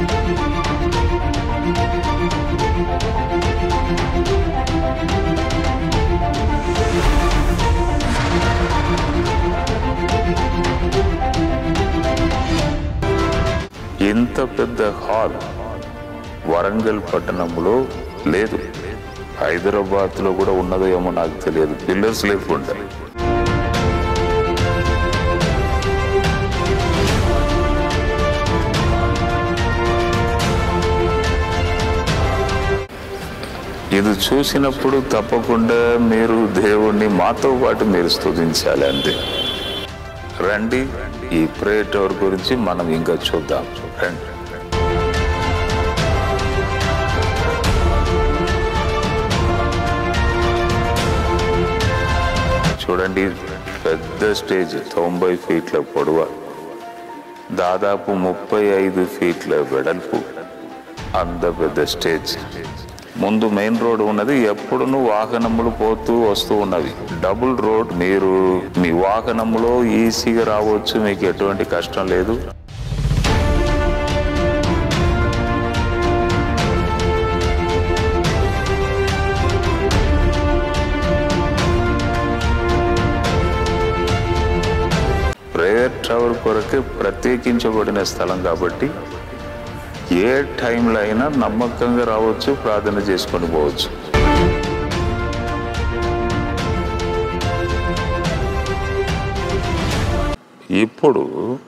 ఇంత పెద్ద హాల్ వరంగల్ పట్టణంలో లేదు హైదరాబాద్ లో కూడా ఉన్నదో ఏమో నాకు తెలియదు పిల్లర్స్ లేకుండా ఇది చూసినప్పుడు తప్పకుండా మీరు దేవుణ్ణి మాతో పాటు మీరు స్తుతించాలి అంతే రండి ఈ ప్రే టవర్ గురించి మనం ఇంకా చూద్దాం రండి చూడండి పెద్ద స్టేజ్ తొంభై ఫీట్ల పొడవ దాదాపు ముప్పై ఐదు ఫీట్ల వెడల్పు అంత పెద్ద స్టేజ్ ముందు మెయిన్ రోడ్ ఉన్నది ఎప్పుడును వాహనములు పోతూ వస్తూ ఉన్నవి డబుల్ రోడ్ మీరు మీ వాహనములో ఈజీగా రావచ్చు మీకు ఎటువంటి కష్టం లేదు ప్రేయర్ టవర్ కొరకే ప్రత్యేకించబడిన స్థలం కాబట్టి ఏ టైంలో అయినా నమ్మకంగా రావచ్చు ప్రార్థన చేసుకొని పోవచ్చు ఇప్పుడు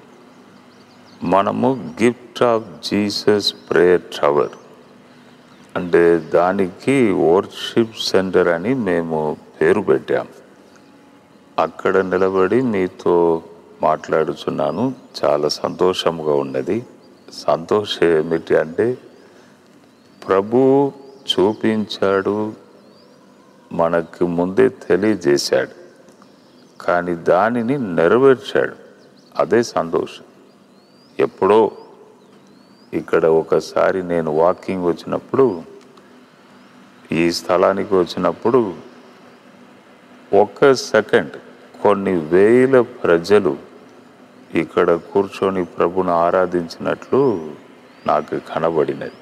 మనము gift of Jesus prayer tower అంటే దానికి వర్షిప్ సెంటర్ అని మేము పేరు పెట్టాం అక్కడ నిలబడి మీతో మాట్లాడుచున్నాను చాలా సంతోషంగా ఉన్నది సంతోషం ఏమిటి అంటే ప్రభు చూపించాడు మనకు ముందే తెలియజేశాడు కానీ దానిని నెరవేర్చాడు అదే సంతోషం ఎప్పుడో ఇక్కడ ఒకసారి నేను వాకింగ్ వచ్చినప్పుడు ఈ స్థలానికి వచ్చినప్పుడు ఒక సెకండ్ కొన్ని వేల ప్రజలు ఇక్కడ కూర్చొని ప్రభును ఆరాధించినట్లు నాకు కనబడినది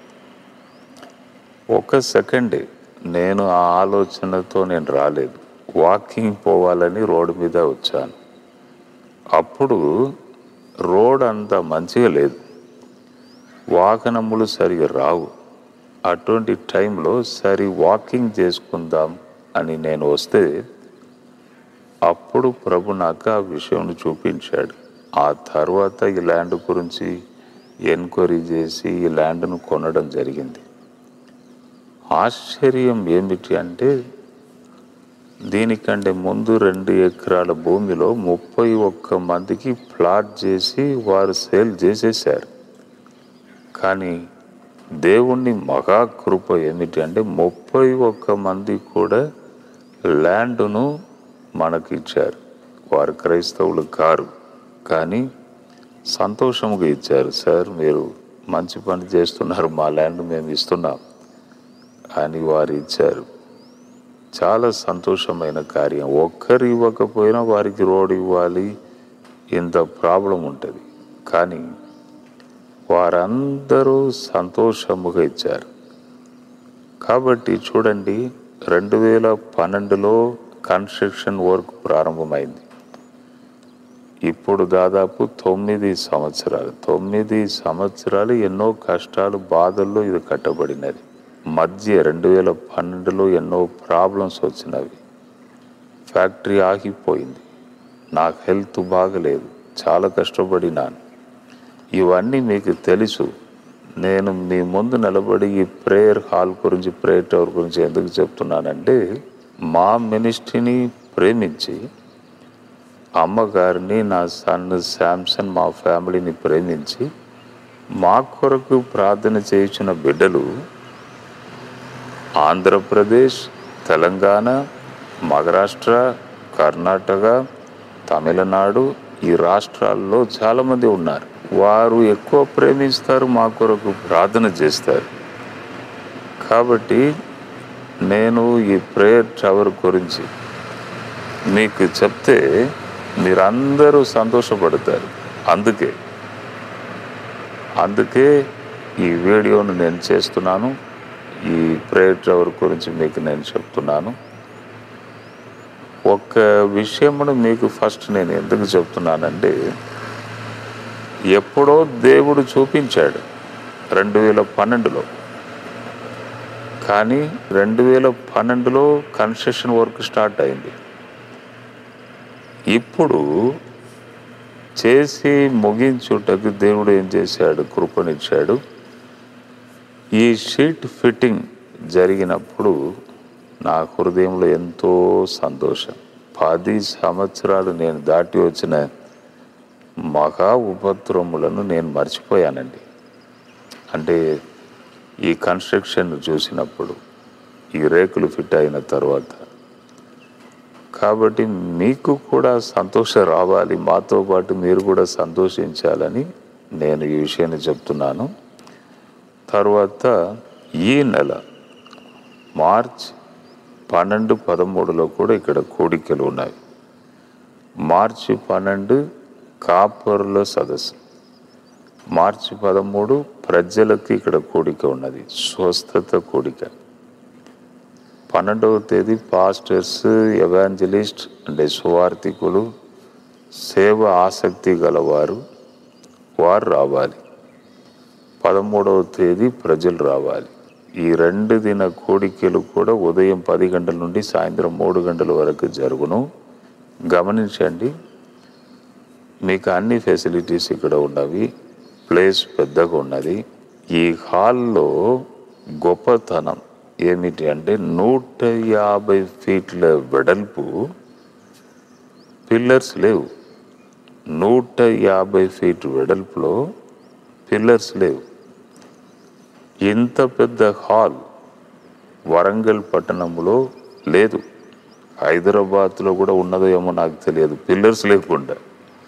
ఒక సెకండే నేను ఆ ఆలోచనతో నేను రాలేదు వాకింగ్ పోవాలని రోడ్డు మీద వచ్చాను అప్పుడు రోడ్ అంత మంచిగా లేదు వాహనములు సరిగా రావు అటువంటి టైంలో సరి వాకింగ్ చేసుకుందాం అని నేను వస్తే అప్పుడు ప్రభు నాకు ఆ విషయం చూపించాడు ఆ తర్వాత ఈ ల్యాండ్ గురించి ఎన్క్వైరీ చేసి ఈ ల్యాండ్ను కొనడం జరిగింది ఆశ్చర్యం ఏమిటి అంటే దీనికంటే ముందు రెండు ఎకరాల భూమిలో ముప్పై ఒక్క మందికి ప్లాట్ చేసి వారు సేల్ చేసేసారు కానీ దేవుణ్ణి మహాకృప ఏమిటి అంటే ముప్పై ఒక్క మంది కూడా ల్యాండ్ను మనకి ఇచ్చారు వారు క్రైస్తవులు కారు కానీ సంతోషముగా ఇచ్చారు సార్ మీరు మంచి పని చేస్తున్నారు మా ల్యాండ్ మేము ఇస్తున్నాం అని వారు ఇచ్చారు చాలా సంతోషమైన కార్యం ఒక్కరు ఇవ్వకపోయినా వారికి రోడ్ ఇవ్వాలి ఇంత ప్రాబ్లం ఉంటుంది కానీ వారందరూ సంతోషముగా ఇచ్చారు కాబట్టి చూడండి రెండు వేల పన్నెండులో కన్స్ట్రక్షన్ వర్క్ ప్రారంభమైంది ఇప్పుడు దాదాపు తొమ్మిది సంవత్సరాలు తొమ్మిది సంవత్సరాలు ఎన్నో కష్టాలు బాధల్లో ఇది కట్టబడినది మధ్య రెండు వేల పన్నెండులో ఎన్నో ప్రాబ్లమ్స్ వచ్చినవి ఫ్యాక్టరీ ఆగిపోయింది నాకు హెల్త్ బాగలేదు చాలా కష్టపడినాను ఇవన్నీ మీకు తెలుసు నేను మీ ముందు నిలబడి ఈ ప్రేయర్ హాల్ గురించి ప్రేయర్ టవర్ గురించి ఎందుకు చెప్తున్నానంటే మా మినిస్ట్రీని ప్రేమించి అమ్మగారిని నా సన్ శాంసన్ మా ఫ్యామిలీని ప్రేమించి మా కొరకు ప్రార్థన చేయించిన బిడ్డలు ఆంధ్రప్రదేశ్ తెలంగాణ మహారాష్ట్ర కర్ణాటక తమిళనాడు ఈ రాష్ట్రాల్లో చాలామంది ఉన్నారు వారు ఎక్కువ ప్రేమిస్తారు మా కొరకు ప్రార్థన చేస్తారు కాబట్టి నేను ఈ ప్రేయర్ టవర్ గురించి మీకు చెప్తే మీరందరూ సంతోషపడతారు అందుకే అందుకే ఈ వీడియోను నేను చేస్తున్నాను ఈ ప్రేయర్ టవర్ గురించి మీకు నేను చెప్తున్నాను ఒక్క విషయమును మీకు ఫస్ట్ నేను ఎందుకు చెప్తున్నానంటే ఎప్పుడో దేవుడు చూపించాడు రెండు వేల పన్నెండులో కానీ రెండు వేల పన్నెండులో కన్స్ట్రక్షన్ వర్క్ స్టార్ట్ అయింది ఇప్పుడు చేసి ముగించుటకు దేవుడు ఏం చేశాడు కృపనిచ్చాడు ఈ షీట్ ఫిట్టింగ్ జరిగినప్పుడు నా హృదయంలో ఎంతో సంతోషం పది సంవత్సరాలు నేను దాటి వచ్చిన మహా ఉపద్రవములను నేను మర్చిపోయానండి అంటే ఈ కన్స్ట్రక్షన్ చూసినప్పుడు ఈ రేకులు ఫిట్ అయిన తర్వాత కాబట్టి మీకు కూడా సంతోషం రావాలి మాతో పాటు మీరు కూడా సంతోషించాలని నేను ఈ విషయాన్ని చెప్తున్నాను తర్వాత ఈ నెల మార్చ్ పన్నెండు పదమూడులో కూడా ఇక్కడ కోడికలు ఉన్నాయి మార్చి పన్నెండు కాపర్ల సదస్సు మార్చి పదమూడు ప్రజలకు ఇక్కడ కోడిక ఉన్నది స్వస్థత కోడిక పన్నెండవ తేదీ పాస్టర్స్ ఎవాంజలిస్ట్ అంటే సువార్థికులు సేవ ఆసక్తి గలవారు వారు రావాలి పదమూడవ తేదీ ప్రజలు రావాలి ఈ రెండు దిన కోడికలు కూడా ఉదయం పది గంటల నుండి సాయంత్రం మూడు గంటల వరకు జరుగును గమనించండి మీకు అన్ని ఫెసిలిటీస్ ఇక్కడ ఉన్నవి ప్లేస్ పెద్దగా ఉన్నది ఈ హాల్లో గొప్పతనం ఏమిటి అంటే నూట యాభై ఫీట్ల వెడల్పు పిల్లర్స్ లేవు నూట యాభై ఫీట్ వెడల్పులో పిల్లర్స్ లేవు ఇంత పెద్ద హాల్ వరంగల్ పట్టణంలో లేదు హైదరాబాద్లో కూడా ఉన్నదో ఏమో నాకు తెలియదు పిల్లర్స్ లేకుండా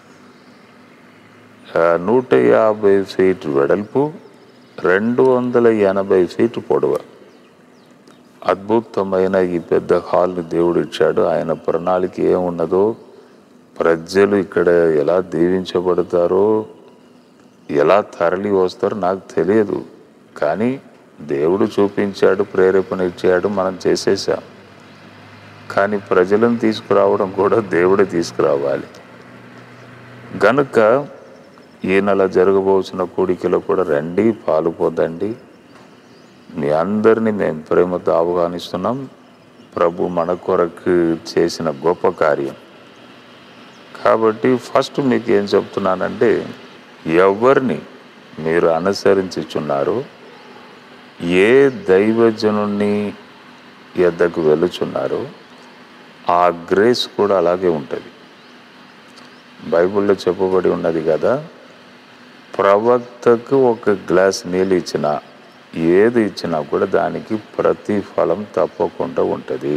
ఆ, నూట యాభై ఫీట్ వెడల్పు రెండు వందల ఎనభై ఫీట్ పొడవు అద్భుతమైన ఈ పెద్ద హాల్ని దేవుడు ఇచ్చాడు ఆయన ప్రణాళిక ఏమున్నదో ప్రజలు ఇక్కడ ఎలా దీవించబడతారో ఎలా తరలి వస్తారో నాకు తెలియదు కానీ దేవుడు చూపించాడు ప్రేరేపణ ఇచ్చాడు మనం చేసేసాం కానీ ప్రజలను తీసుకురావడం కూడా దేవుడే తీసుకురావాలి గనుక ఈ నెల జరగబోసిన కూడికలో కూడా రండి పాలు పొందండి మీ అందరినీ మేము ప్రేమతో ఆహ్వానిస్తున్నాం ప్రభు మన కొరకు చేసిన గొప్ప కార్యం కాబట్టి ఫస్ట్ మీకు ఏం చెప్తున్నానంటే ఎవరిని మీరు అనుసరించుచున్నారో ఏ దైవజనుని ఎద్దకు వెళుచున్నారో ఆ గ్రేస్ కూడా అలాగే ఉంటుంది బైబిల్లో చెప్పబడి ఉన్నది కదా ప్రవక్తకు ఒక గ్లాస్ నీళ్ళు ఇచ్చినా ఏది ఇచ్చినా కూడా దానికి ప్రతిఫలం తప్పకుండా ఉంటుంది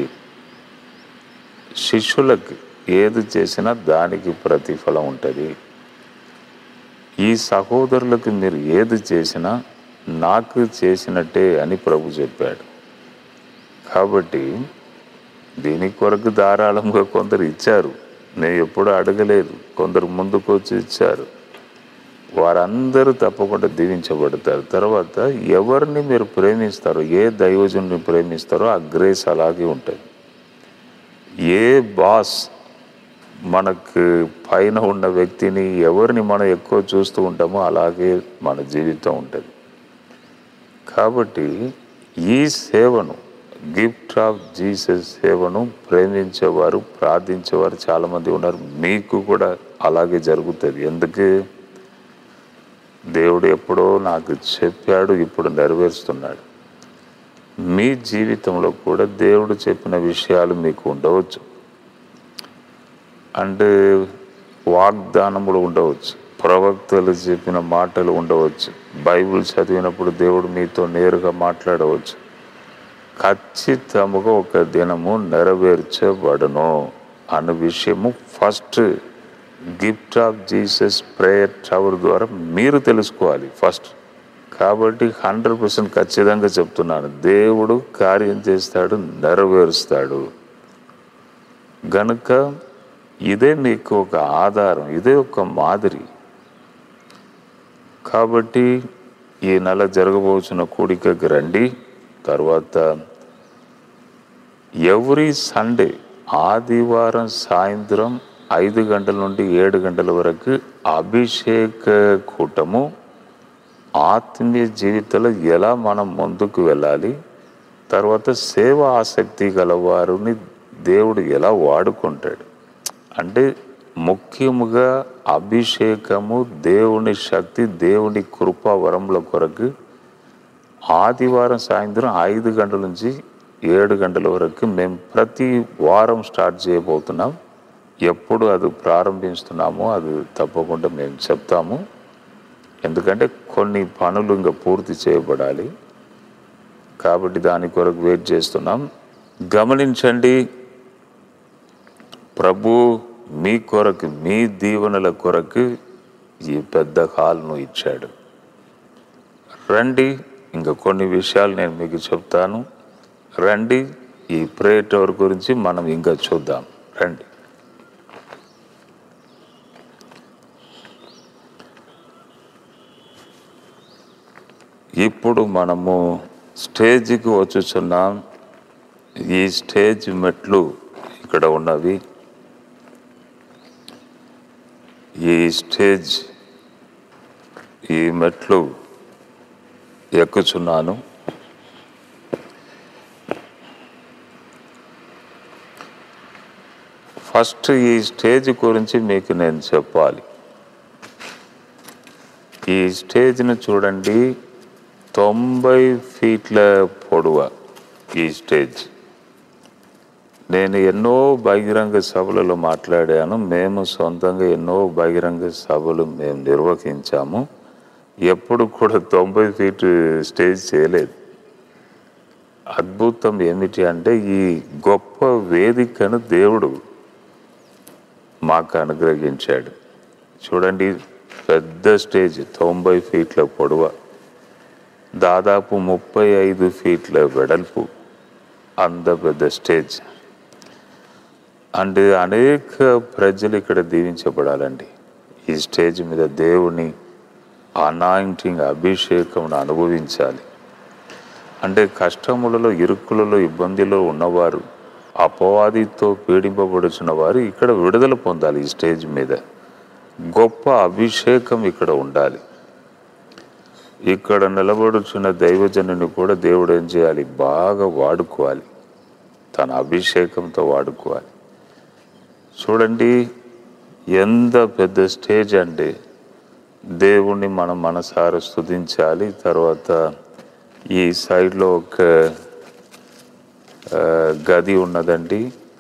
శిష్యులకి ఏది చేసినా దానికి ప్రతిఫలం ఉంటుంది ఈ సహోదరులకు మీరు ఏది చేసినా నాకు చేసినట్టే అని ప్రభు చెప్పాడు కాబట్టి దీని కొరకు ధారాళంగా కొందరు ఇచ్చారు నేను ఎప్పుడూ అడగలేదు కొందరు ముందుకు వచ్చి ఇచ్చారు వారందరూ తప్పకుండా దీవించబడతారు తర్వాత ఎవరిని మీరు ప్రేమిస్తారో ఏ దైవజుని ప్రేమిస్తారో ఆ గ్రేస్ అలాగే ఉంటుంది ఏ బాస్ మనకు పైన ఉన్న వ్యక్తిని ఎవరిని మనం ఎక్కువ చూస్తూ ఉంటామో అలాగే మన జీవితం ఉంటుంది కాబట్టి ఈ సేవను గిఫ్ట్ ఆఫ్ జీసస్ సేవను ప్రేమించేవారు ప్రార్థించేవారు చాలామంది ఉన్నారు మీకు కూడా అలాగే జరుగుతుంది ఎందుకు దేవుడు ఎప్పుడో నాకు చెప్పాడు ఇప్పుడు నెరవేరుస్తున్నాడు మీ జీవితంలో కూడా దేవుడు చెప్పిన విషయాలు మీకు ఉండవచ్చు అంటే వాగ్దానములు ఉండవచ్చు ప్రవక్తలు చెప్పిన మాటలు ఉండవచ్చు బైబిల్ చదివినప్పుడు దేవుడు మీతో నేరుగా మాట్లాడవచ్చు ఖచ్చితముగా ఒక దినము నెరవేర్చబడును అన్న విషయము first gift of Jesus prayer tower ద్వారా మీరు తెలుసుకోవాలి ఫస్ట్ కాబట్టి హండ్రెడ్ పర్సెంట్ ఖచ్చితంగా చెప్తున్నాను దేవుడు కార్యం చేస్తాడు నెరవేరుస్తాడు గనుక ఇదే మీకు ఒక ఆధారం ఇదే ఒక మాదిరి కాబట్టి ఈ నెల జరగబోచున్న కూడికకి రండి తర్వాత ఎవ్రీ సండే ఆదివారం సాయంత్రం ఐదు గంటల నుండి ఏడు గంటల వరకు అభిషేక కూటము ఆత్మీయ జీవితంలో ఎలా మనం ముందుకు వెళ్ళాలి తర్వాత సేవ ఆసక్తి గల వారిని దేవుడు ఎలా వాడుకుంటాడు అంటే ముఖ్యముగా అభిషేకము దేవుని శక్తి దేవుని కృపా వరముల కొరకు ఆదివారం సాయంత్రం ఐదు గంటల నుంచి ఏడు గంటల వరకు మేము ప్రతి వారం స్టార్ట్ చేయబోతున్నాం ఎప్పుడు అది ప్రారంభిస్తున్నామో అది తప్పకుండా మేము చెప్తాము ఎందుకంటే కొన్ని పనులు ఇంకా పూర్తి చేయబడాలి కాబట్టి దాని కొరకు వెయిట్ చేస్తున్నాం గమనించండి ప్రభు మీ కొరకు మీ దీవెనల కొరకు ఈ పెద్ద హాల్ను ఇచ్చాడు రండి ఇంకా కొన్ని విషయాలు నేను మీకు చెప్తాను రండి ఈ ప్రే టవర్ గురించి మనం ఇంకా చూద్దాం రండి ఇప్పుడు మనము స్టేజ్కి వచ్చుచున్నాం ఈ స్టేజ్ మెట్లు ఇక్కడ ఉన్నవి ఈ స్టేజ్ ఈ మెట్లు ఎక్కుచున్నాను ఫస్ట్ ఈ స్టేజ్ గురించి మీకు నేను చెప్పాలి ఈ స్టేజ్ను చూడండి తొంభై ఫీట్ల పొడవ ఈ స్టేజ్ నేను ఎన్నో బహిరంగ సభలలో మాట్లాడాను మేము సొంతంగా ఎన్నో బహిరంగ సభలు మేము నిర్వహించాము ఎప్పుడు కూడా తొంభై ఫీట్ స్టేజ్ చేయలేదు అద్భుతం ఏమిటి అంటే ఈ గొప్ప వేదికను దేవుడు మాకు అనుగ్రహించాడు చూడండి పెద్ద స్టేజ్ తొంభై ఫీట్ల పొడవ దాదాపు ముప్పై ఐదు ఫీట్ల వెడల్పు అంత పెద్ద స్టేజ్ అంటే అనేక ప్రజలు ఇక్కడ దీవించబడాలండి ఈ స్టేజ్ మీద దేవుని అనాయింటింగ్ అభిషేకమును అనుభవించాలి అంటే కష్టములలో ఇరుకులలో ఇబ్బందిలో ఉన్నవారు అపవాదితో పీడింపబడుచున్న వారు ఇక్కడ విడుదల పొందాలి ఈ స్టేజ్ మీద గొప్ప అభిషేకం ఇక్కడ ఉండాలి ఇక్కడ నిలబడుచున్న దైవజనుని కూడా దేవుడు ఏం చేయాలి బాగా వాడుకోవాలి తన అభిషేకంతో వాడుకోవాలి చూడండి ఎంత పెద్ద స్టేజ్ అంటే దేవుణ్ణి మనం మనసారా స్తుతించాలి తర్వాత ఈ సైడ్లో ఒక ఆ, గది ఉన్నదండి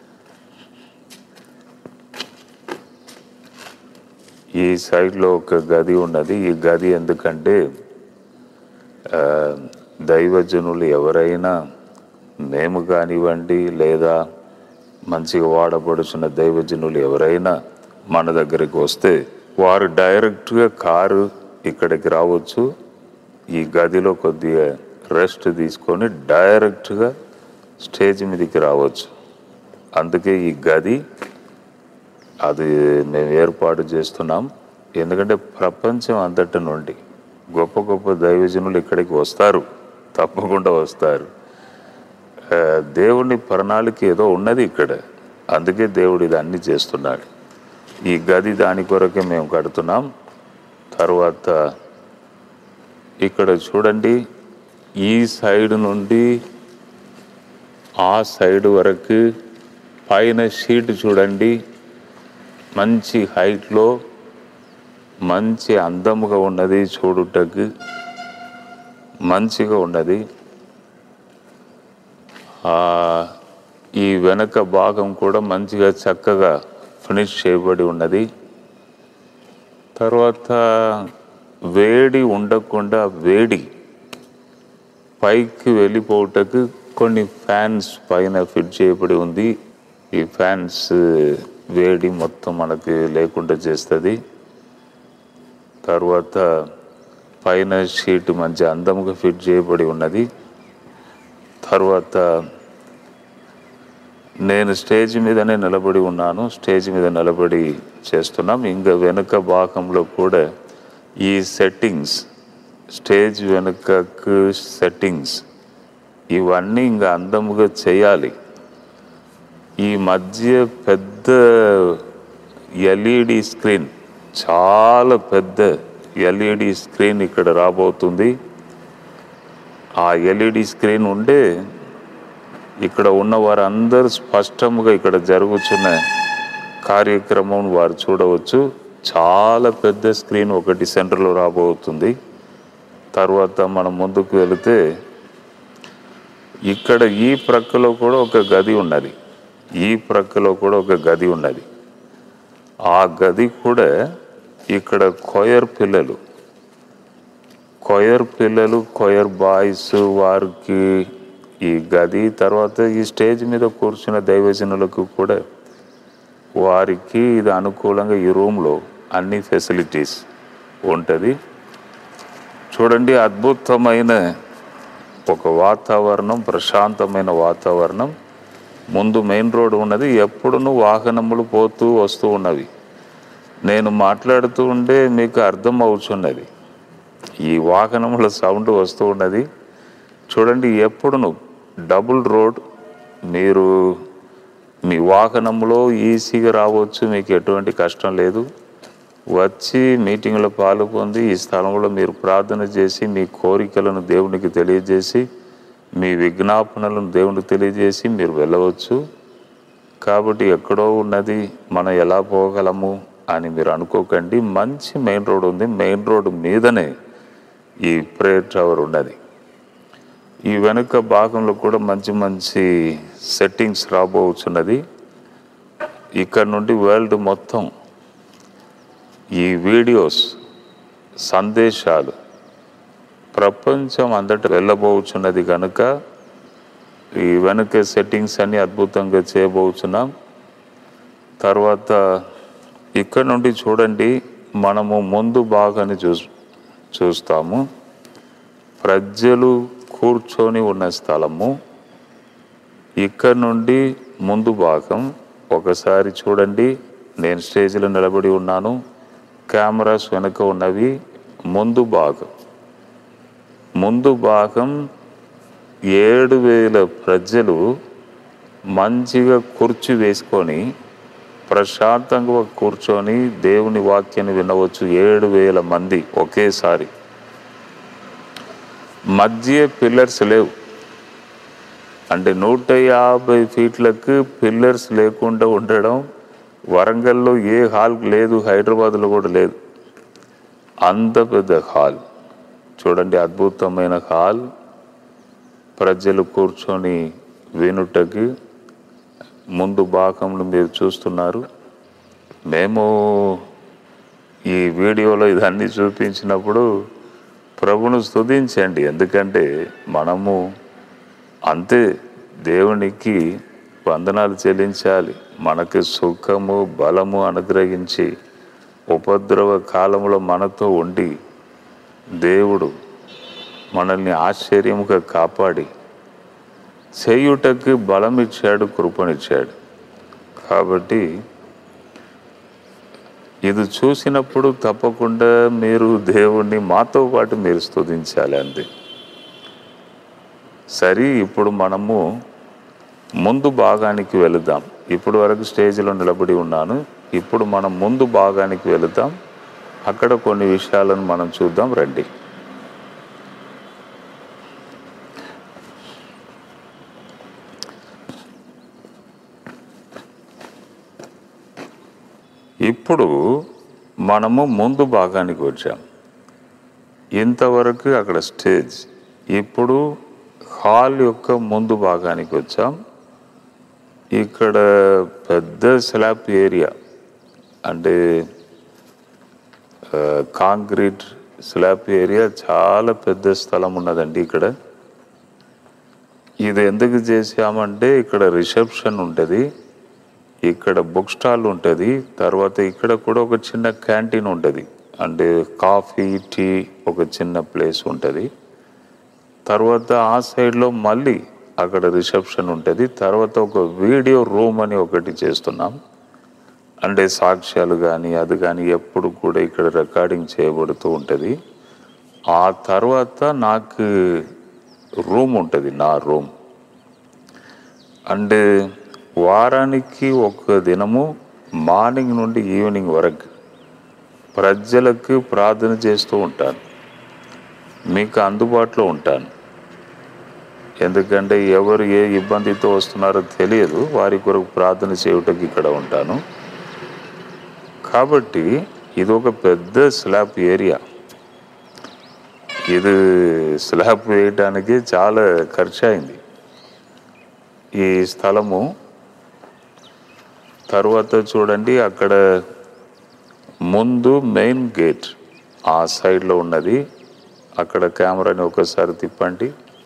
ఈ సైడ్లో ఒక గది ఉన్నది ఈ గది ఎందుకంటే ఆ, దైవజనులు ఎవరైనా మేము కానివ్వండి లేదా మంచిగా వాడబడుచున్న దైవజనులు ఎవరైనా మన దగ్గరికి వస్తే వారు డైరెక్ట్గా కారు ఇక్కడికి రావచ్చు ఈ గదిలో కొద్దిగా రెస్ట్ తీసుకొని డైరెక్ట్గా స్టేజ్ మీదకి రావచ్చు అందుకే ఈ గది అది మేము ఏర్పాటు చేస్తున్నాం ఎందుకంటే ప్రపంచం అంతటి నుండి గొప్ప గొప్ప దైవజనులు ఇక్కడికి వస్తారు తప్పకుండా వస్తారు ఆ, దేవుని ప్రణాళిక ఏదో ఉన్నది ఇక్కడ అందుకే దేవుడు ఇది అన్ని చేస్తున్నాడు ఈ గది దాని కొరకే మేము కడుతున్నాం తర్వాత ఇక్కడ చూడండి ఈ సైడ్ నుండి ఆ సైడ్ వరకు పైన షీట్ చూడండి మంచి హైట్లో మంచి అందముగా ఉన్నది చూడుటకు మంచిగా ఉన్నది ఆ, ఈ వెనక భాగం కూడా మంచిగా చక్కగా ఫినిష్ చేయబడి ఉన్నది తర్వాత వేడి ఉండకుండా వేడి పైకి వెళ్ళిపోవటకు కొన్ని ఫ్యాన్స్ పైన ఫిట్ చేయబడి ఉంది ఈ ఫ్యాన్స్ వేడి మొత్తం మనకి లేకుండా చేస్తుంది తర్వాత పైన షీట్ మంచి అందముగా ఫిట్ చేయబడి ఉన్నది తర్వాత నేను స్టేజ్ మీదనే నిలబడి ఉన్నాను స్టేజ్ మీద నిలబడి చేస్తున్నాం ఇంకా వెనుక భాగంలో కూడా ఈ సెట్టింగ్స్ స్టేజ్ వెనుకకు సెట్టింగ్స్ ఇవన్నీ ఇంకా అందముగా చేయాలి ఈ మధ్య పెద్ద ఎల్ఈడి స్క్రీన్ చాలా పెద్ద ఎల్ఈడి స్క్రీన్ ఇక్కడ రాబోతుంది ఆ ఎల్ఈడి స్క్రీన్ ఉండే ఇక్కడ ఉన్న వారందరూ స్పష్టముగా ఇక్కడ జరుగుతున్న కార్యక్రమం వారు చూడవచ్చు చాలా పెద్ద స్క్రీన్ ఒకటి సెంటర్లో రాబోతుంది తర్వాత మనం ముందుకు వెళితే ఇక్కడ ఈ ప్రక్కలో కూడా ఒక గది ఉన్నది ఈ ప్రక్కలో కూడా ఒక గది ఉన్నది ఆ గది కూడా ఇక్కడ కొయర్ పిల్లలు కొయర్ పిల్లలు కొయర్ బాయ్స్ వారికి ఈ గది తర్వాత ఈ స్టేజ్ మీద కూర్చున్న దైవజనులకు కూడా వారికి ఇది అనుకూలంగా ఈ రూమ్లో అన్ని ఫెసిలిటీస్ ఉంటుంది చూడండి అద్భుతమైన ఒక వాతావరణం ప్రశాంతమైన వాతావరణం ముందు మెయిన్ రోడ్ ఉన్నది ఎప్పుడునూ వాహనములు పోతూ వస్తూ ఉన్నవి నేను మాట్లాడుతూ ఉంటే మీకు అర్థం అవుతున్నది ఈ వాహనముల సౌండ్ వస్తూ ఉన్నది చూడండి ఎప్పుడును డబుల్ రోడ్ మీరు మీ వాహనంలో ఈజీగా రావచ్చు మీకు ఎటువంటి కష్టం లేదు వచ్చి మీటింగ్లో పాల్గొంది ఈ స్థలంలో మీరు ప్రార్థన చేసి మీ కోరికలను దేవునికి తెలియజేసి మీ విజ్ఞాపనలను దేవునికి తెలియజేసి మీరు వెళ్ళవచ్చు కాబట్టి ఎక్కడో ఉన్నది మనం ఎలా పోగలము అని మీరు అనుకోకండి మంచి మెయిన్ రోడ్ ఉంది మెయిన్ రోడ్ మీదనే ఈ ప్రేయర్ టవర్ ఉన్నది ఈ వెనుక భాగంలో కూడా మంచి మంచి సెట్టింగ్స్ రాబోతున్నది ఇక్కడ నుండి వరల్డ్ మొత్తం ఈ వీడియోస్ సందేశాలు ప్రపంచం అంతటా వెళ్ళబోచున్నది కనుక ఈ వెనుక సెట్టింగ్స్ అన్ని అద్భుతంగా చేయబోతున్నాం తర్వాత ఇక్కడ నుండి చూడండి మనము ముందు భాగాన్ని చూ చూస్తాము ప్రజలు కూర్చొని ఉన్న స్థలము ఇక్కడ నుండి ముందు భాగం ఒకసారి చూడండి నేను స్టేజ్లో నిలబడి ఉన్నాను కెమెరాస్ వెనుక ఉన్నవి ముందు భాగం ముందు భాగం ఏడు వేల ప్రజలు మంచిగా కుర్చీ వేసుకొని ప్రశాంతంగా కూర్చొని దేవుని వాక్యాన్ని వినవచ్చు ఏడు వేల మంది ఒకేసారి మధ్య పిల్లర్స్ లేవు అంటే నూట యాభై ఫీట్లకు పిల్లర్స్ లేకుండా ఉండడం వరంగల్లో ఏ హాల్ లేదు హైదరాబాద్లో కూడా లేదు అంత పెద్ద హాల్ చూడండి అద్భుతమైన హాల్ ప్రజలు కూర్చొని వినుటకి ముందు భాగంలో మీరు చూస్తున్నారు మేము ఈ వీడియోలో ఇదన్నీ చూపించినప్పుడు ప్రభును స్తుతించండి ఎందుకంటే మనము అంతే దేవునికి వందనాలు చెల్లించాలి మనకి సుఖము బలము అనుగ్రహించి ఉపద్రవ కాలంలో మనతో ఉండి దేవుడు మనల్ని ఆశ్చర్యముగా కాపాడి చేయుటకు బలం ఇచ్చాడు కృపనిచ్చాడు కాబట్టి ఇది చూసినప్పుడు తప్పకుండా మీరు దేవుణ్ణి మాతో పాటు మీరు స్తుతించాలి అంతే సరే ఇప్పుడు మనము ముందు భాగానికి వెళుదాం ఇప్పుడు వరకు స్టేజ్లో నిలబడి ఉన్నాను ఇప్పుడు మనం ముందు భాగానికి వెళుదాం అక్కడ కొన్ని విషయాలను మనం చూద్దాం రండి ఇప్పుడు మనము ముందు భాగానికి వచ్చాం ఇంతవరకు అక్కడ స్టేజ్ ఇప్పుడు హాల్ యొక్క ముందు భాగానికి వచ్చాం ఇక్కడ పెద్ద స్లాబ్ ఏరియా అంటే ఆ, కాంక్రీట్ స్లాబ్ ఏరియా చాలా పెద్ద స్థలం ఉన్నదండి ఇక్కడ ఇది ఎందుకు చేసామంటే ఇక్కడ రిసెప్షన్ ఉంటుంది ఇక్కడ బుక్ స్టాల్ ఉంటుంది తర్వాత ఇక్కడ కూడా ఒక చిన్న క్యాంటీన్ ఉంటుంది అంటే కాఫీ టీ ఒక చిన్న ప్లేస్ ఉంటుంది తర్వాత ఆ సైడ్లో మళ్ళీ అక్కడ రిసెప్షన్ ఉంటుంది తర్వాత ఒక వీడియో రూమ్ అని ఒకటి చేస్తున్నాం అంటే సాక్ష్యాలు కానీ అది కానీ ఎప్పుడు కూడా ఇక్కడ రికార్డింగ్ చేయబడుతూ ఉంటుంది ఆ తర్వాత నాకు రూమ్ ఉంటుంది నా రూమ్ అండ్ వారానికి ఒక దినము మార్నింగ్ నుండి ఈవినింగ్ వరకు ప్రజలకు ప్రార్థన చేస్తూ ఉంటాను మీకు అందుబాటులో ఉంటాను ఎందుకంటే ఎవరు ఏ ఇబ్బందితో వస్తున్నారో తెలియదు వారి కొరకు ప్రార్థన చేయుటకు ఇక్కడ ఉంటాను కాబట్టి ఇది ఒక పెద్ద స్లాబ్ ఏరియా ఇది స్లాబ్ వేయటానికి చాలా ఖర్చు అయింది ఈ స్థలము తర్వాత చూడండి అక్కడ ముందు మెయిన్ గేట్ ఆ సైడ్లో ఉన్నది అక్కడ కెమెరాని ఒకసారి తిప్పండి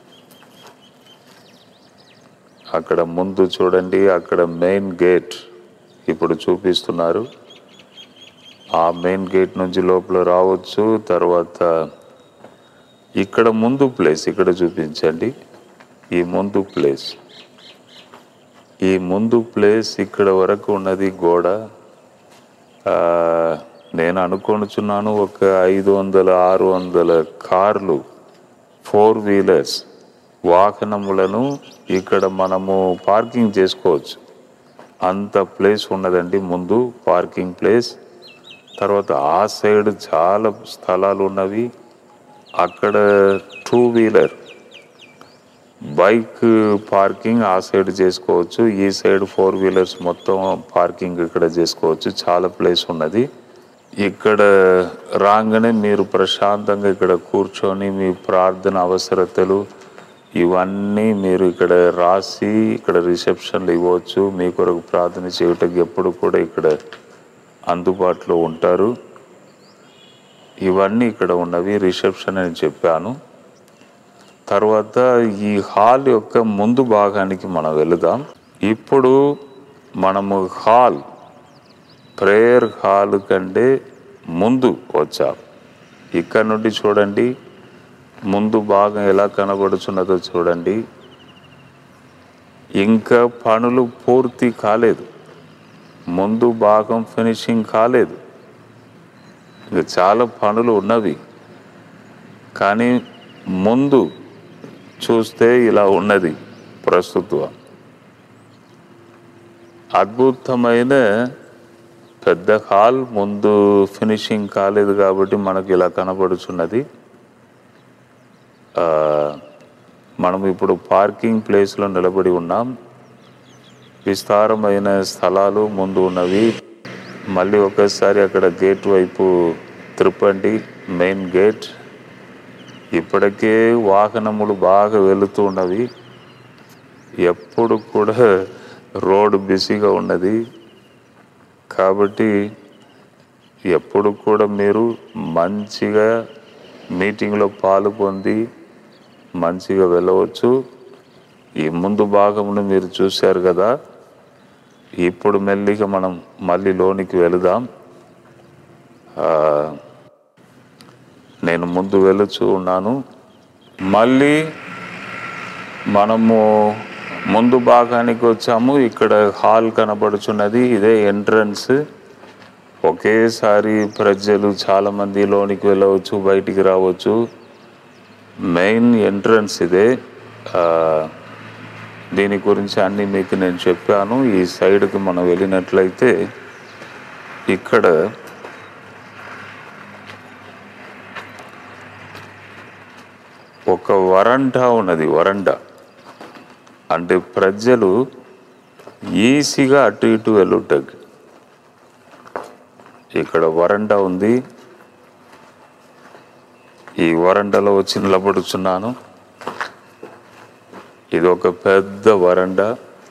అక్కడ ముందు చూడండి అక్కడ మెయిన్ గేట్ ఇప్పుడు చూపిస్తున్నారు ఆ మెయిన్ గేట్ నుంచి లోపల రావచ్చు తర్వాత ఇక్కడ ముందు ప్లేస్ ఇక్కడ చూపించండి ఈ ముందు ప్లేస్ ఈ ముందు ప్లేస్ ఇక్కడ వరకు ఉన్నది గోడ ఆ, నేను అనుకొనుచున్నాను ఒక ఐదు వందల ఆరు వందల కార్లు ఫోర్ వీలర్స్ వాహనములను ఇక్కడ మనము పార్కింగ్ చేసుకోవచ్చు అంత ప్లేస్ ఉన్నదండి ముందు పార్కింగ్ ప్లేస్ తర్వాత ఆ సైడ్ చాలా స్థలాలు ఉన్నవి అక్కడ టూ వీలర్ బైక్ పార్కింగ్ ఆ సైడ్ చేసుకోవచ్చు ఈ సైడ్ ఫోర్ వీలర్స్ మొత్తం పార్కింగ్ ఇక్కడ చేసుకోవచ్చు చాలా ప్లేస్ ఉన్నది ఇక్కడ రాగానే మీరు ప్రశాంతంగా ఇక్కడ కూర్చొని మీ ప్రార్థన అవసరతలు ఇవన్నీ మీరు ఇక్కడ రాసి ఇక్కడ రిసెప్షన్లు ఇవ్వచ్చు మీ కొరకు ప్రార్థన చేయటం ఎప్పుడు కూడా ఇక్కడ అందుబాటులో ఉంటారు ఇవన్నీ ఇక్కడ ఉన్నవి రిసెప్షన్ అని చెప్పాను తర్వాత ఈ హాల్ యొక్క ముందు భాగానికి మనం వెళుదాం ఇప్పుడు మనము హాల్ ప్రేయర్ హాల్ కంటే ముందు వచ్చాం ఇక్కడ నుండి చూడండి ముందు భాగం ఎలా కనబడుచున్నదో చూడండి ఇంకా పనులు పూర్తి కాలేదు ముందు భాగం ఫినిషింగ్ కాలేదు ఇంకా చాలా పనులు ఉన్నవి కానీ ముందు చూస్తే ఇలా ఉన్నది ప్రస్తుతం అద్భుతమైన పెద్ద హాల్ ముందు ఫినిషింగ్ కాలేదు కాబట్టి మనకు ఇలా కనబడుచున్నది ఆ, మనం ఇప్పుడు పార్కింగ్ ప్లేస్లో నిలబడి ఉన్నాం విస్తారమైన స్థలాలు ముందు ఉన్నవి మళ్ళీ ఒకసారి అక్కడ గేట్ వైపు త్రిప్పండి మెయిన్ గేట్ ఇప్పటికే వాహనములు బాగా వెళుతూ ఉన్నవి ఎప్పుడు కూడా రోడ్డు బిజీగా ఉన్నది కాబట్టి ఎప్పుడు కూడా మీరు మంచిగా మీటింగ్లో పాలు పొంది మంచిగా వెళ్ళవచ్చు ఈ ముందు భాగమును మీరు చూశారు కదా ఇప్పుడు మెల్లిగా మనం మళ్ళీ లోనికి వెళుదాం ఆ, నేను ముందు వెళుచు ఉన్నాను మళ్ళీ మనము ముందు భాగానికి వచ్చాము ఇక్కడ హాల్ కనబడుచున్నది ఇదే ఎంట్రన్స్ ఒకేసారి ప్రజలు చాలామంది లోనికి వెళ్ళవచ్చు బయటికి రావచ్చు మెయిన్ ఎంట్రన్స్ ఇదే ఆ, దీని గురించి అన్ని మీకు నేను చెప్పాను ఈ సైడ్కి మనం వెళ్ళినట్లయితే ఇక్కడ ఒక వరండా ఉన్నది వరండా అంటే ప్రజలు ఈజీగా అటు ఇటు వెళ్ళుటకు ఇక్కడ వరండా ఉంది ఈ వరండాలో వచ్చి నిలబడుచున్నాను ఇది ఒక పెద్ద వరండా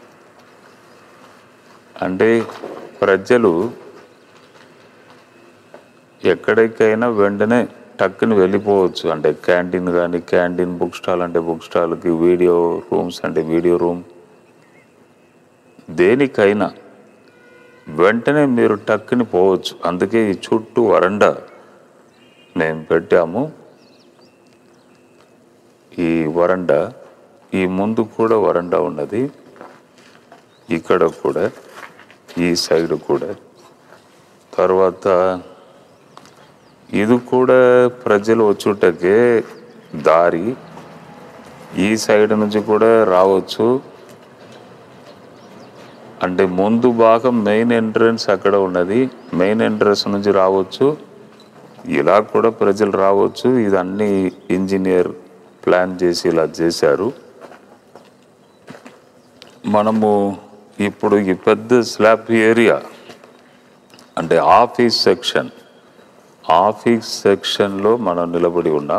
అంటే ప్రజలు ఎక్కడికైనా వెంటనే టక్కుని వెళ్ళిపోవచ్చు అంటే క్యాంటీన్ కానీ క్యాంటీన్ బుక్ స్టాల్ అంటే బుక్ స్టాల్కి వీడియో రూమ్స్ అంటే వీడియో రూమ్ దేనికైనా వెంటనే మీరు టక్కుని పోవచ్చు అందుకే ఈ చుట్టూ వరండా మేము పెట్టాము ఈ వరండా ఈ ముందు కూడా వరండా ఉన్నది ఇక్కడ కూడా ఈ సైడ్ కూడా తర్వాత ఇది కూడా ప్రజలు వచ్చుటకే దారి ఈ సైడ్ నుంచి కూడా రావచ్చు అంటే ముందు భాగం మెయిన్ ఎంట్రన్స్ అక్కడ ఉన్నది మెయిన్ ఎంట్రన్స్ నుంచి రావచ్చు ఇలా కూడా ప్రజలు రావచ్చు ఇది అన్ని ఇంజనీర్ ప్లాన్ చేసి ఇలా చేశారు మనము ఇప్పుడు ఈ పెద్ద స్లాబ్ ఏరియా అంటే ఆఫీస్ సెక్షన్ ఆఫీస్ సెక్షన్లో మనం నిలబడి ఉన్నాం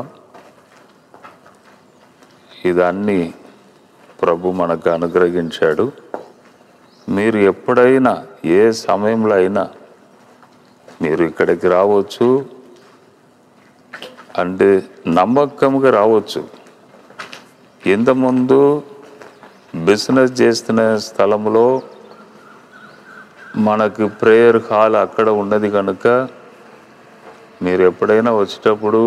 ఇదన్నీ ప్రభు మనకు అనుగ్రహించాడు మీరు ఎప్పుడైనా ఏ సమయంలో అయినా మీరు ఇక్కడికి రావచ్చు అంటే నమ్మకంగా రావచ్చు ఇంతకుముందు బిజినెస్ చేస్తున్న స్థలంలో మనకు ప్రేయర్ హాల్ అక్కడ ఉన్నది కనుక మీరు ఎప్పుడైనా వచ్చేటప్పుడు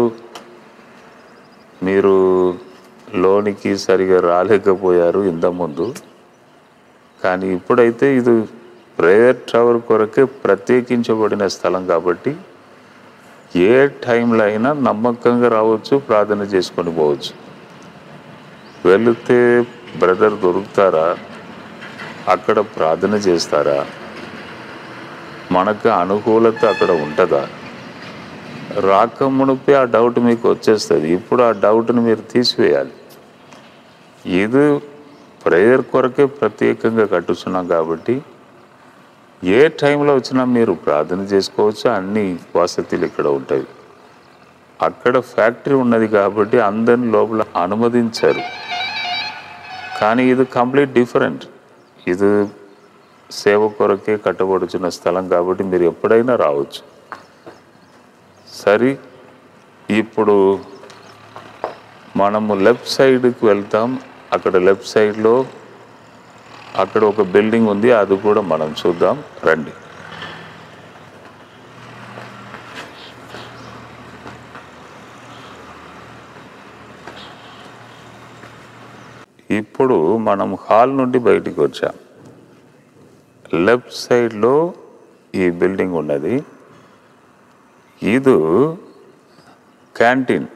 మీరు లోనికి సరిగా రాలేకపోయారు ఇంతకుముందు కానీ ఇప్పుడైతే ఇది ప్రేయర్ టవర్ కొరకే ప్రత్యేకించబడిన స్థలం కాబట్టి ఏ టైంలో అయినా నమ్మకంగా రావచ్చు ప్రార్థన చేసుకొని పోవచ్చు వెళితే బ్రదర్ దొరుకుతారా అక్కడ ప్రార్థన చేస్తారా మనకు అనుకూలత అక్కడ ఉంటుందా రాకమునిపే ఆ డౌట్ మీకు వచ్చేస్తుంది ఇప్పుడు ఆ డౌట్ని మీరు తీసివేయాలి ఇది ప్రేయర్ కొరకే ప్రత్యేకంగా కట్టుతున్నాం కాబట్టి ఏ టైంలో వచ్చినా మీరు ప్రార్థన చేసుకోవచ్చు అన్ని వసతులు ఇక్కడ ఉంటాయి అక్కడ ఫ్యాక్టరీ ఉన్నది కాబట్టి అందరిని లోపల అనుమతించారు కానీ ఇది కంప్లీట్ డిఫరెంట్ ఇది సేవ కొరకే కట్టబడుచున్న స్థలం కాబట్టి మీరు ఎప్పుడైనా రావచ్చు సరే ఇప్పుడు మనము లెఫ్ట్ సైడ్కి వెళ్తాం అక్కడ లెఫ్ట్ సైడ్లో అక్కడ ఒక బిల్డింగ్ ఉంది అది కూడా మనం చూద్దాం రండి ఇప్పుడు మనం హాల్ నుండి బయటికి వచ్చాం లెఫ్ట్ సైడ్లో ఈ బిల్డింగ్ ఉన్నది ఇది క్యాంటీన్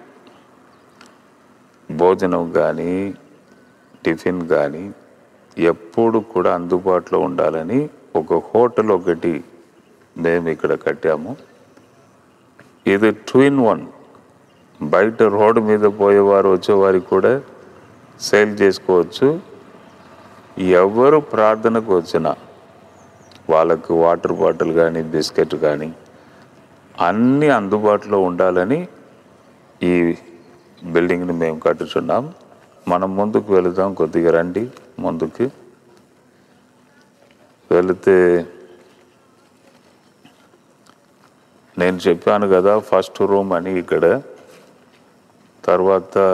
భోజనం కానీ టిఫిన్ కానీ ఎప్పుడు కూడా అందుబాటులో ఉండాలని ఒక హోటల్ ఒకటి మేము ఇక్కడ కట్టాము ఇది టూ ఇన్ వన్ బయట రోడ్డు మీద పోయేవారు వచ్చేవారికి కూడా సేల్ చేసుకోవచ్చు ఎవరు ప్రార్థనకు వచ్చినా వాళ్ళకు వాటర్ బాటిల్ కానీ బిస్కెట్ కానీ అన్నీ అందుబాటులో ఉండాలని ఈ బిల్డింగ్ని మేము కట్టుచున్నాం మనం ముందుకు వెళుదాం కొద్దిగా రండి ముందుకు వెళితే నేను చెప్పాను కదా ఫస్ట్ రూమ్ అని ఇక్కడ తర్వాత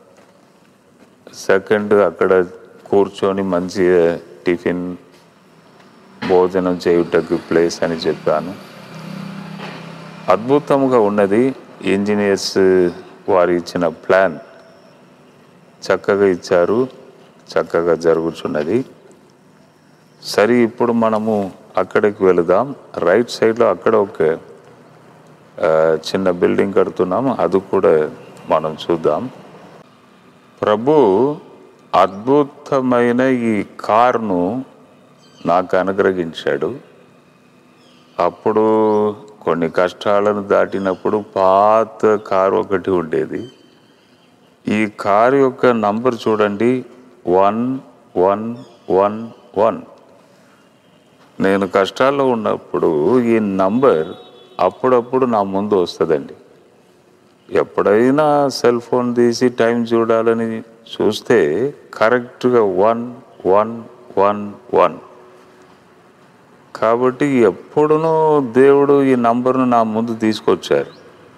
సెకండ్ అక్కడ కూర్చొని మంచి టిఫిన్ భోజనం చేయుటకు ప్లేస్ అని చెప్పాను అద్భుతంగా ఉన్నది ఇంజనీర్స్ వారు ఇచ్చిన ప్లాన్ చక్కగా ఇచ్చారు చక్కగా జరుగుతున్నది సరే ఇప్పుడు మనము అక్కడికి వెళదాం రైట్ సైడ్లో అక్కడ ఒక ఆ, చిన్న బిల్డింగ్ కడుతున్నాం అది కూడా మనం చూద్దాం ప్రభు అద్భుతమైన ఈ కార్ను నాకు అనుగ్రహించాడు అప్పుడు కొన్ని కష్టాలను దాటినప్పుడు పాత కారు ఒకటి ఉండేది ఈ కారు యొక్క నంబర్ చూడండి వన్ వన్ వన్ వన్ నేను కష్టాల్లో ఉన్నప్పుడు ఈ నంబర్ అప్పుడప్పుడు నా ముందు వస్తుందండి ఎప్పుడైనా సెల్ ఫోన్ తీసి టైం చూడాలని చూస్తే కరెక్ట్గా వన్ వన్ వన్ వన్ కాబట్టి ఎప్పుడునూ దేవుడు ఈ నంబర్ను నా ముందు తీసుకొచ్చారు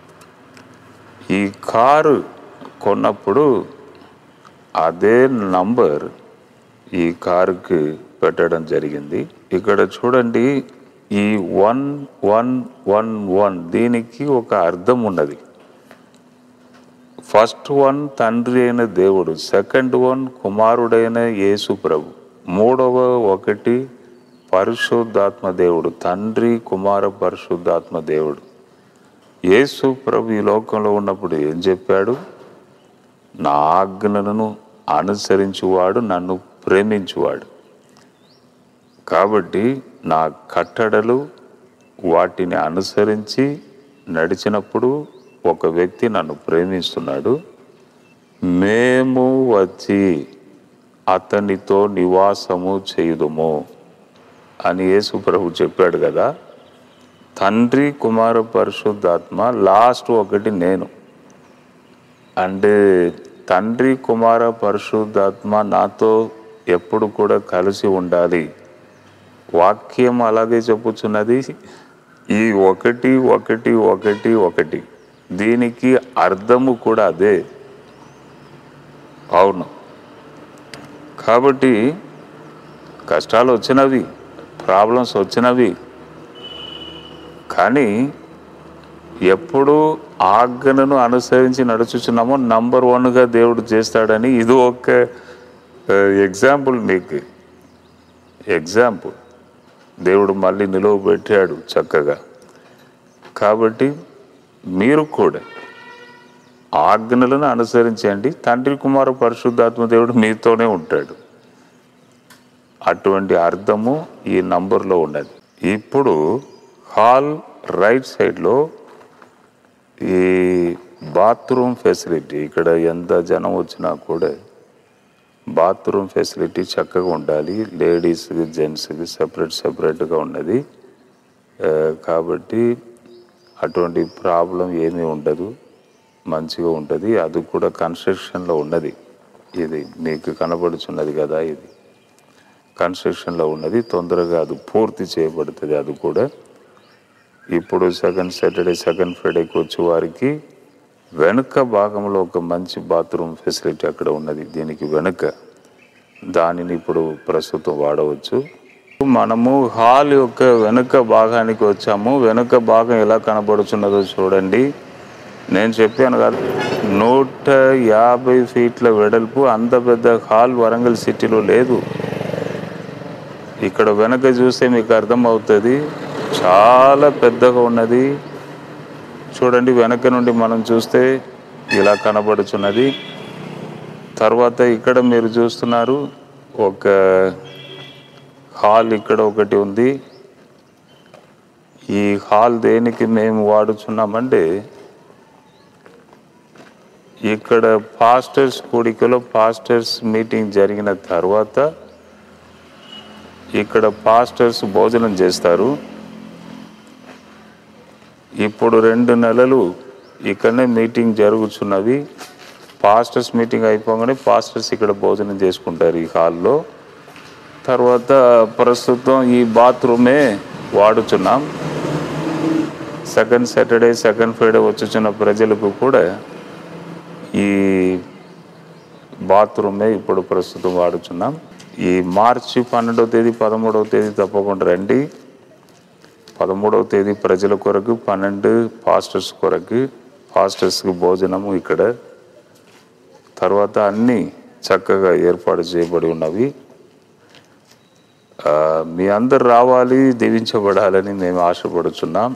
ఈ కారు కొన్నప్పుడు అదే నంబర్ ఈ కారుకి పెట్టడం జరిగింది ఇక్కడ చూడండి ఈ వన్ వన్ వన్ వన్ దీనికి ఒక అర్థం ఉన్నది ఫస్ట్ వన్ తండ్రి అయిన దేవుడు సెకండ్ వన్ కుమారుడైన యేసు ప్రభు మూడవ ఒకటి పరిశుద్ధాత్మ దేవుడు తండ్రి కుమార పరిశుద్ధాత్మ దేవుడు యేసు ప్రభు ఈ లోకంలో ఉన్నప్పుడు ఏం చెప్పాడు నా ఆజ్ఞలను అనుసరించువాడు నన్ను ప్రేమించువాడు కాబట్టి నా కట్టడలు వాటిని అనుసరించి నడిచినప్పుడు ఒక వ్యక్తి నన్ను ప్రేమిస్తున్నాడు మేము వచ్చి అతనితో నివాసము చేయుదుము అని యేసు ప్రభు చెప్పాడు కదా తండ్రి కుమార పరిశుద్ధాత్మ లాస్ట్ ఒకటి నేను అంటే తండ్రి కుమార పరిశుద్ధాత్మ నాతో ఎప్పుడు కూడా కలిసి ఉండాలి వాక్యం అలాగే చెప్పుచున్నది ఈ ఒకటి ఒకటి ఒకటి ఒకటి దీనికి అర్థము కూడా అదే అవును కాబట్టి కష్టాలు వచ్చినవి ప్రాబ్లమ్స్ వచ్చినవి కానీ ఎప్పుడు ఆజ్ఞను అనుసరించి నడుచుచున్నామో నంబర్ వన్గా దేవుడు చేస్తాడని ఇది ఒక ఎగ్జాంపుల్ మీకు ఎగ్జాంపుల్ దేవుడు మళ్ళీ నిలువ పెట్టాడు చక్కగా కాబట్టి మీరు కూడా ఆజ్ఞలను అనుసరించండి తండ్రి కుమార పరిశుద్ధాత్మ దేవుడు మీతోనే ఉంటాడు అటువంటి అర్థము ఈ నంబర్లో ఉన్నది ఇప్పుడు హాల్ రైట్ సైడ్లో ఈ బాత్రూమ్ ఫెసిలిటీ ఇక్కడ ఎంత జనం వచ్చినా కూడా బాత్రూమ్ ఫెసిలిటీ చక్కగా ఉండాలి లేడీస్కి జెంట్స్కి సపరేట్ సపరేట్గా ఉన్నది ఆ, కాబట్టి అటువంటి ప్రాబ్లం ఏమీ ఉండదు మంచిగా ఉంటుంది అది కూడా కన్స్ట్రక్షన్లో ఉన్నది ఇది మీకు కనబడుచున్నది కదా ఇది కన్స్ట్రక్షన్లో ఉన్నది తొందరగా అది పూర్తి చేయబడుతుంది అది కూడా ఇప్పుడు సెకండ్ సాటర్డే సెకండ్ ఫ్రైడేకి వచ్చే వారికి వెనుక భాగంలో ఒక మంచి బాత్రూమ్ ఫెసిలిటీ అక్కడ ఉన్నది దీనికి వెనుక దానిని ఇప్పుడు ప్రస్తుతం వాడవచ్చు మనము హాల్ యొక్క వెనుక భాగానికి వచ్చాము వెనుక భాగం ఎలా కనబడుచున్నదో చూడండి నేను చెప్పాను కదా నూట యాభై ఫీట్ల వెడల్పు అంత పెద్ద హాల్ వరంగల్ సిటీలో లేదు ఇక్కడ వెనక చూస్తే మీకు అర్థమవుతుంది చాలా పెద్దగా ఉన్నది చూడండి వెనక నుండి మనం చూస్తే ఇలా కనబడుచున్నది తర్వాత ఇక్కడ మీరు చూస్తున్నారు ఒక హాల్ ఇక్కడ ఒకటి ఉంది ఈ హాల్ దేనికి మేము వాడుచున్నామంటే ఇక్కడ పాస్టర్స్ కూడికలో పాస్టర్స్ మీటింగ్ జరిగిన తర్వాత ఇక్కడ పాస్టర్స్ భోజనం చేస్తారు ఇప్పుడు రెండు నెలలు ఇక్కడనే మీటింగ్ జరుగుతున్నవి పాస్టర్స్ మీటింగ్ అయిపోగానే పాస్టర్స్ ఇక్కడ భోజనం చేసుకుంటారు ఈ హాల్లో తర్వాత ప్రస్తుతం ఈ బాత్రూమే వాడుచున్నాం సెకండ్ సాటర్డే సెకండ్ ఫ్రైడే వచ్చుచున్న ప్రజలకు కూడా ఈ బాత్రూమే ఇప్పుడు ప్రస్తుతం వాడుచున్నాం ఈ మార్చి పన్నెండవ తేదీ పదమూడవ తేదీ తప్పకుండా రండి పదమూడవ తేదీ ప్రజల కొరకు పన్నెండు పాస్టర్స్ కొరకు పాస్టర్స్కి భోజనము ఇక్కడ తర్వాత అన్నీ చక్కగా ఏర్పాటు చేయబడి ఉన్నవి ఆ, మీ అందరు రావాలి దీవించబడాలని మేము ఆశపడుచున్నాం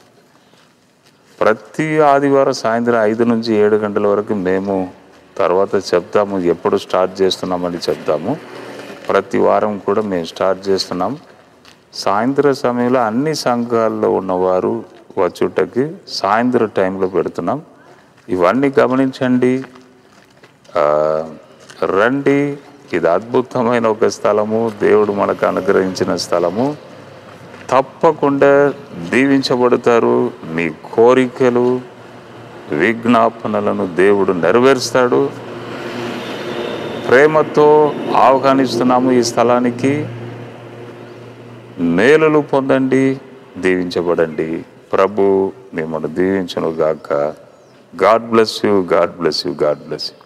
ప్రతి ఆదివారం సాయంత్రం ఐదు నుంచి ఏడు గంటల వరకు మేము తర్వాత చెప్తాము ఎప్పుడు స్టార్ట్ చేస్తున్నామని చెప్తాము ప్రతి వారం కూడా మేము స్టార్ట్ చేస్తున్నాం సాయంత్రం సమయంలో అన్ని సంఘాల్లో ఉన్నవారు వచ్చుటకి సాయంత్రం టైంలో పెడుతున్నాం ఇవన్నీ గమనించండి ఆ, రండి ఇది అద్భుతమైన ఒక స్థలము దేవుడు మనకు అనుగ్రహించిన స్థలము తప్పకుండా దీవించబడతారు మీ కోరికలు విజ్ఞాపనలను దేవుడు నెరవేరుస్తాడు ప్రేమతో ఆహ్వానిస్తున్నాము ఈ స్థలానికి మేలులు పొందండి దీవించబడండి ప్రభు మిమ్మల్ని దీవించను గాక God bless you God bless you God bless you